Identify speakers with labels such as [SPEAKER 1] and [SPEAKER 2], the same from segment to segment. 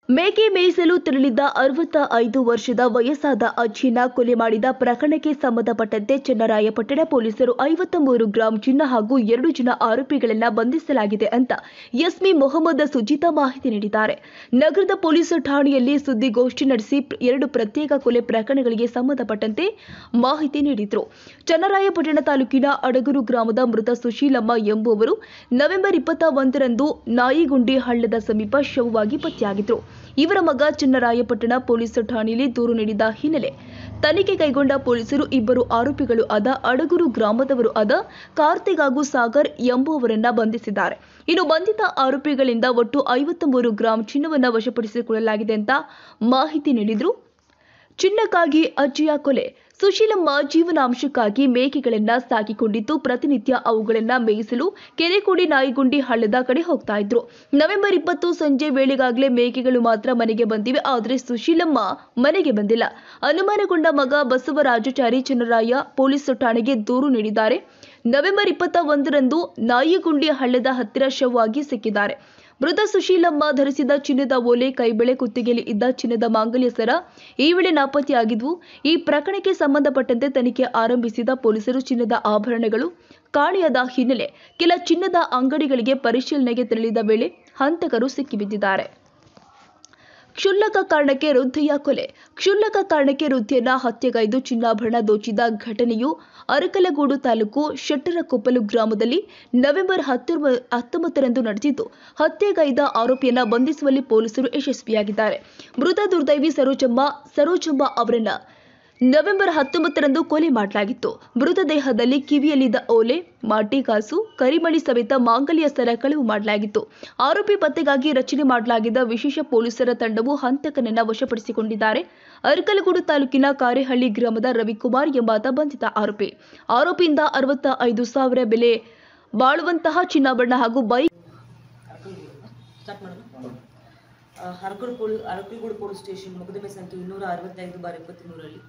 [SPEAKER 1] ಮೇಕೆ ಮೇಯಿಸಲು ತೆರಳಿದ್ದ ಅರವತ್ತ ಐದು ವರ್ಷದ ವಯಸ್ಸಾದ ಅಜ್ಜಿನ ಕೊಲೆ ಮಾಡಿದ ಪ್ರಕರಣಕ್ಕೆ ಸಂಬಂಧಪಟ್ಟಂತೆ ಚನ್ನರಾಯಪಟ್ಟಣ ಪೊಲೀಸರು ಐವತ್ತ ಮೂರು ಗ್ರಾಂ ಚಿನ್ನ ಹಾಗೂ ಎರಡು ಜನ ಆರೋಪಿಗಳನ್ನ ಬಂಧಿಸಲಾಗಿದೆ ಅಂತ ಎಸ್ಮಿ ಮೊಹಮ್ಮದ್ ಸುಜಿತಾ ಮಾಹಿತಿ ನೀಡಿದ್ದಾರೆ ನಗರದ ಪೊಲೀಸ್ ಠಾಣೆಯಲ್ಲಿ ಸುದ್ದಿಗೋಷ್ಠಿ ನಡೆಸಿ ಪ್ರ- ಎರಡು ಪ್ರತ್ಯೇಕ ಕೊಲೆ ಪ್ರಕರಣಗಳಿಗೆ ಸಂಬಂಧಪಟ್ಟಂತೆ ಮಾಹಿತಿ ನೀಡಿದರು ಚನ್ನರಾಯಪಟ್ಟಣ ತಾಲೂಕಿನ ಅಡಗೂರು ಗ್ರಾಮದ ಮೃತ ಸುಶೀಲಮ್ಮ ಎಂಬುವರು ನವೆಂಬರ್ ಇಪ್ಪತ್ತ ಒಂದರಂದು ನಾಯಿಗುಂಡಿ ಹಳ್ಳದ ಸಮೀಪ ಶವವಾಗಿ ಪತ್ತೆಯಾಗಿದ್ರು ಇವರ ಮಗ ಚನ್ನರಾಯಪಟ್ಟಣ ಪೊಲೀಸ್ ಠಾಣೆಯಲ್ಲಿ ದೂರು ನೀಡಿದ ಹಿನ್ನೆಲೆ ತನಿಖೆ ಕೈಗೊಂಡ ಪೊಲೀಸರು ಇಬ್ಬರು ಆರೋಪಿಗಳು ಆದ ಅಡಗೂರು ಗ್ರಾಮದವರು ಆದ ಕಾರ್ತಿಕ್ ಹಾಗೂ ಸಾಗರ್ ಎಂಬುವವರನ್ನ ಬಂಧಿಸಿದ್ದಾರೆ ಇನ್ನು ಬಂಧಿತ ಆರೋಪಿಗಳಿಂದ ಒಟ್ಟು ಐವತ್ತ ಮೂರು ಗ್ರಾಂ ಚಿನ್ನವನ್ನು ವಶಪಡಿಸಿಕೊಳ್ಳಲಾಗಿದೆ ಅಂತ ಮಾಹಿತಿ ನೀಡಿದ್ರು ಚಿನ್ನಕ್ಕಾಗಿ ಅಜ್ಜಿಯ ಕೊಲೆ ಸುಶೀಲಮ್ಮ ಜೀವನಾಂಶಕ್ಕಾಗಿ ಮೇಕೆಗಳನ್ನ ಸಾಕಿಕೊಂಡಿದ್ದು ಪ್ರತಿನಿತ್ಯ ಅವುಗಳನ್ನ ಮೇಯಿಸಲು ಕೆರೆಕೋಡಿ ನಾಯಿಗುಂಡಿ ಹಳ್ಳದ ಕಡೆ ಹೋಗ್ತಾ ಇದ್ರು ನವೆಂಬರ್ ಇಪ್ಪತ್ತು ಸಂಜೆ ವೇಳೆಗಾಗಲೇ ಮೇಕೆಗಳು ಮಾತ್ರ ಮನೆಗೆ ಬಂದಿವೆ ಆದರೆ ಸುಶೀಲಮ್ಮ ಮನೆಗೆ ಬಂದಿಲ್ಲ ಅನುಮಾನಗೊಂಡ ಮಗ ಬಸವರಾಜಚಾರಿ ಚನ್ನರಾಯ ಪೊಲೀಸ್ ಠಾಣೆಗೆ ದೂರು ನೀಡಿದ್ದಾರೆ ನವೆಂಬರ್ ಇಪ್ಪತ್ತ ಒಂದರಂದು ನಾಯಿಗುಂಡಿ ಹಳ್ಳದ ಹತ್ತಿರ ಶವವಾಗಿ ಸಿಕ್ಕಿದ್ದಾರೆ ಮೃತ ಸುಶೀಲಮ್ಮ ಧರಿಸಿದ ಚಿನ್ನದ ಓಲೆ ಕೈಬಳೆ ಕುತ್ತಿಗೆಯಲ್ಲಿ ಇದ್ದ ಚಿನ್ನದ ಮಾಂಗಲ್ಯ ಸರ ಈ ವೇಳೆ ನಾಪತ್ತೆಯಾಗಿದ್ವು ಈ ಪ್ರಕರಣಕ್ಕೆ ಸಂಬಂಧಪಟ್ಟಂತೆ ತನಿಖೆ ಆರಂಭಿಸಿದ ಪೊಲೀಸರು ಚಿನ್ನದ ಆಭರಣಗಳು ಕಾಣೆಯಾದ ಹಿನ್ನೆಲೆ ಕೆಲ ಚಿನ್ನದ ಅಂಗಡಿಗಳಿಗೆ ಪರಿಶೀಲನೆಗೆ ತೆರಳಿದ ವೇಳೆ ಹಂತಕರು ಸಿಕ್ಕಿಬಿದ್ದಿದ್ದಾರೆ ಕ್ಷುಲ್ಲಕ ಕಾರಣಕ್ಕೆ ವೃದ್ಧೆಯ ಕೊಲೆ ಕ್ಷುಲ್ಲಕ ಕಾರಣಕ್ಕೆ ವೃದ್ಧೆಯನ್ನ ಹತ್ಯೆಗೈದು ಚಿನ್ನಾಭರಣ ದೋಚಿದ ಘಟನೆಯು ಅರಕಲಗೂಡು ತಾಲೂಕು ಶೆಟ್ಟರಕೊಪ್ಪಲು ಗ್ರಾಮದಲ್ಲಿ ನವೆಂಬರ್ ಹತ್ತೊಂಬ ಹತ್ತೊಂಬತ್ತರಂದು ನಡೆದಿದ್ದು ಹತ್ಯೆಗೈದ ಆರೋಪಿಯನ್ನ ಬಂಧಿಸುವಲ್ಲಿ ಪೊಲೀಸರು ಯಶಸ್ವಿಯಾಗಿದ್ದಾರೆ ಮೃತ ದುರ್ದೈವಿ ಸರೋಜಮ್ಮ ಸರೋಜಮ್ಮ ಅವರನ್ನ ನವೆಂಬರ್ ಹತ್ತೊಂಬತ್ತರಂದು ಕೊಲೆ ಮಾಡಲಾಗಿತ್ತು ಮೃತದೇಹದಲ್ಲಿ ಕಿವಿಯಲ್ಲಿದ್ದ ಓಲೆ ಮಾಟಿಕಾಸು ಕರಿಮಣಿ ಸಮೇತ ಮಾಂಗಲ್ಯ ಸರ ಕಳವು ಮಾಡಲಾಗಿತ್ತು ಆರೋಪಿ ಪತ್ತೆಗಾಗಿ ರಚನೆ ಮಾಡಲಾಗಿದ್ದ ವಿಶೇಷ ಪೊಲೀಸರ ತಂಡವು ಹಂತಕನನ್ನ ವಶಪಡಿಸಿಕೊಂಡಿದ್ದಾರೆ ಅರಕಲಗೂಡು ತಾಲೂಕಿನ ಕಾರೆಹಳ್ಳಿ ಗ್ರಾಮದ ರವಿಕುಮಾರ್ ಎಂಬಾತ ಬಂಧಿತ ಆರೋಪಿ ಆರೋಪಿಯಿಂದ ಅರವತ್ತ ಐದು ಸಾವಿರ ಬೆಲೆ ಬಾಳುವಂತಹ ಚಿನ್ನಾಭರಣ ಹಾಗೂ ಬೈಕ್
[SPEAKER 2] ಸ್ಟಾರ್ಟ್ ಮಾಡೋಣ ಹರಕಲ್ ಪೊಲ್ ಅರಕಲ್ಗೂಡು ಪೊಲೀಸ್ ಸ್ಟೇಷನ್ ಮೊಕದ್ದಮೆ ಸಂಖ್ಯೆ ಇನ್ನೂರ ಅರವತ್ತೈದು ಬಾರ್ ಎಪ್ಪತ್ತ್ಮೂರರಲ್ಲಿ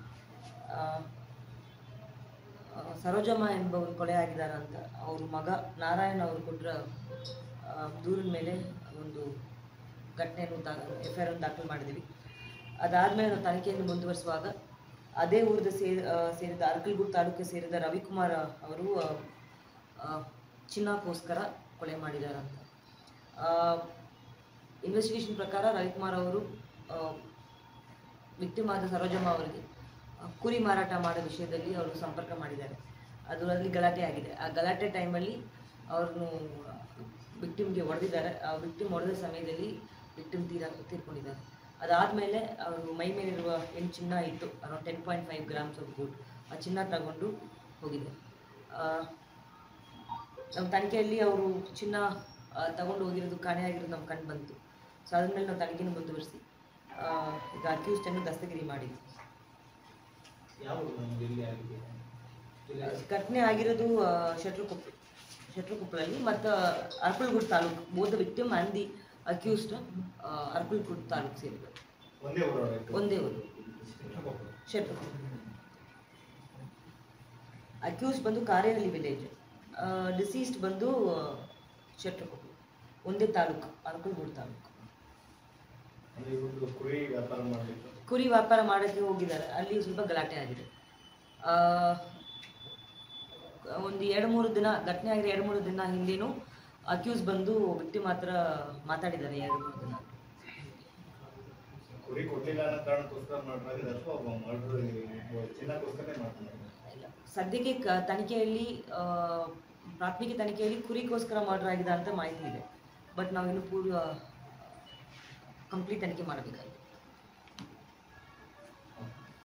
[SPEAKER 2] ಸರೋಜಮ್ಮ ಎಂಬವರು ಕೊಲೆ ಆಗಿದ್ದಾರೆ ಅಂತ ಅವ್ರ ಮಗ ನಾರಾಯಣ್ ಅವರು ಕೊಟ್ಟರ ದೂರಿನ ಮೇಲೆ ಒಂದು ಘಟನೆಯನ್ನು ದಾ ಎಫ್ ಐ ಆರ್ ಅನ್ನು ದಾಖಲು ಮಾಡಿದ್ದೀವಿ ಅದಾದಮೇಲೆ ನಾವು ತನಿಖೆಯನ್ನು ಮುಂದುವರಿಸುವಾಗ ಅದೇ ಊರದ ಸೇರಿ ಆ, ಸೇರಿದ ಅರಕಲ್ಗೂಡು ತಾಲೂಕಿಗೆ ಸೇರಿದ ರವಿಕುಮಾರ್ ಅವರು ಆ, ಆ, ಚಿನ್ನಕ್ಕೋಸ್ಕರ ಕೊಲೆ ಮಾಡಿದ್ದಾರೆ ಅಂತ ಇನ್ವೆಸ್ಟಿಗೇಷನ್ ಪ್ರಕಾರ ರವಿಕುಮಾರ್ ಅವರು ವಿಕ್ಟಿಮ್ ಆದ ಸರೋಜಮ್ಮ ಅವರಿಗೆ ಆ, ಕುರಿ ಮಾರಾಟ ಮಾಡೋ ವಿಷಯದಲ್ಲಿ ಅವರು ಸಂಪರ್ಕ ಮಾಡಿದ್ದಾರೆ ಅದರಲ್ಲಿ ಗಲಾಟೆ ಆಗಿದೆ ಆ ಗಲಾಟೆ ಟೈಮಲ್ಲಿ ಅವ್ರನ್ನು ವಿಕ್ಟಿಮ್ಗೆ ಹೊಡೆದಿದ್ದಾರೆ ಆ ವಿಕ್ಟಿಮ್ ಹೊಡೆದ ಸಮಯದಲ್ಲಿ ವಿಕ್ಟಿಮ್ ತೀರ ತೀರ್ಕೊಂಡಿದ್ದಾರೆ ಅದಾದಮೇಲೆ ಅವರು ಮೈ ಮೇಲಿರುವ ಏನು ಚಿನ್ನ ಇತ್ತು around ten point five grams of gold ಆ ಚಿನ್ನ ತಗೊಂಡು ಹೋಗಿದೆ ಆ, ನಮ್ಮ ತನಿಖೆಯಲ್ಲಿ ಅವರು ಚಿನ್ನ ಆ, ತಗೊಂಡು ಹೋಗಿರೋದು ಕಾಣೆಯಾಗಿರೋದು ನಮ್ಗೆ ಕಂಡು ಬಂತು ಸೊ ಅದಾದ್ಮೇಲೆ ನಾವು ತನಿಖೆನ ಮುಂದುವರಿಸಿ ಆ, ಈಗ ಅಕ್ಯೂಸ್ಟನ್ನು ದಸ್ತಗಿರಿ ಮಾಡಿದ್ವಿ ಘಟನೆ ಆಗಿರೋದು ಆ, ಶೆಟ್ರುಕೊಪ್ಪ ಶೆಟ್ರುಕೊಪ್ಪಲಲ್ಲಿ ಮತ್ತು ಅರ್ಕಲ್ಗೂಡು ತಾಲೂಕು ಬೋಧ victim and the accused Arkalgud taluk ಸೇರಿದೆ
[SPEAKER 3] ಒಂದೇ ಊರೊಳಗೆ
[SPEAKER 2] ಒಂದೇ ಊರು ಶೆಟ್ರುಕೊಪ್ಪ ಅಕ್ಯೂಸ್ ಬಂದು ಕಾರೇಹಳ್ಳಿ ವಿಲೇಜ್ ಡಿಸೀಸ್ಡ್ ಬಂದು ಶೆಟ್ರುಕೊಪ್ಪ ಒಂದೇ ತಾಲೂಕು ಅರ್ಕಲ್ಗೂಡು ತಾಲೂಕು
[SPEAKER 3] ಅಂದ್ರೆ ಇವ್ರದ್ದು ಕುರಿ ವ್ಯಾಪಾರ ಮಾಡಲಿಕ್ಕೆ
[SPEAKER 2] ಕುರಿ ವ್ಯಾಪಾರ ಮಾಡೋಕ್ಕೆ ಹೋಗಿದ್ದಾರೆ ಅಲ್ಲಿ ಸ್ವಲ್ಪ ಗಲಾಟೆ ಆಗಿದೆ ಆ, ಒಂದು ಎರಡು ಮೂರು ದಿನ ಘಟನೆ ಆಗಿರೋ ಎರಡು ಮೂರು ದಿನ ಹಿಂದೇನು ಅಕ್ಯೂಸ್ ಬಂದು ವಿಕ್ಟಿಮ್ ಹತ್ರ ಮಾತಾಡಿದ್ದಾರೆ ಎರಡು ಮೂರು ದಿನ
[SPEAKER 3] ಕುರಿ ಕೊಟ್ಟಿಲ್ಲ ಅನ್ನೋ ಕಾರಣಕ್ಕೋಸ್ಕರ ಮಾಡ್ತಾರೆ ಅಥವಾ ಒಬ್ಬ ಮರ್ಡರ್ ಚಿನ್ನಕ್ಕೋಸ್ಕರನೇ ಮಾಡ್ತಾರೆ
[SPEAKER 2] ಇಲ್ಲ ಸದ್ಯಕ್ಕೆ ಕ ತನಿಖೆಯಲ್ಲಿ ಆ, ಪ್ರಾಥಮಿಕ ತನಿಖೆಯಲ್ಲಿ ಕುರಿಗೋಸ್ಕರ ಮರ್ಡರ್ ಆಗಿದೆ ಅಂತ ಮಾಹಿತಿ ಇದೆ ಬಟ್ ನಾವಿನ್ನು ಪೂರ್ವ ಕಂಪ್ಲೀಟ್ ತನಿಖೆ ಮಾಡಬೇಕಾಗಿದೆ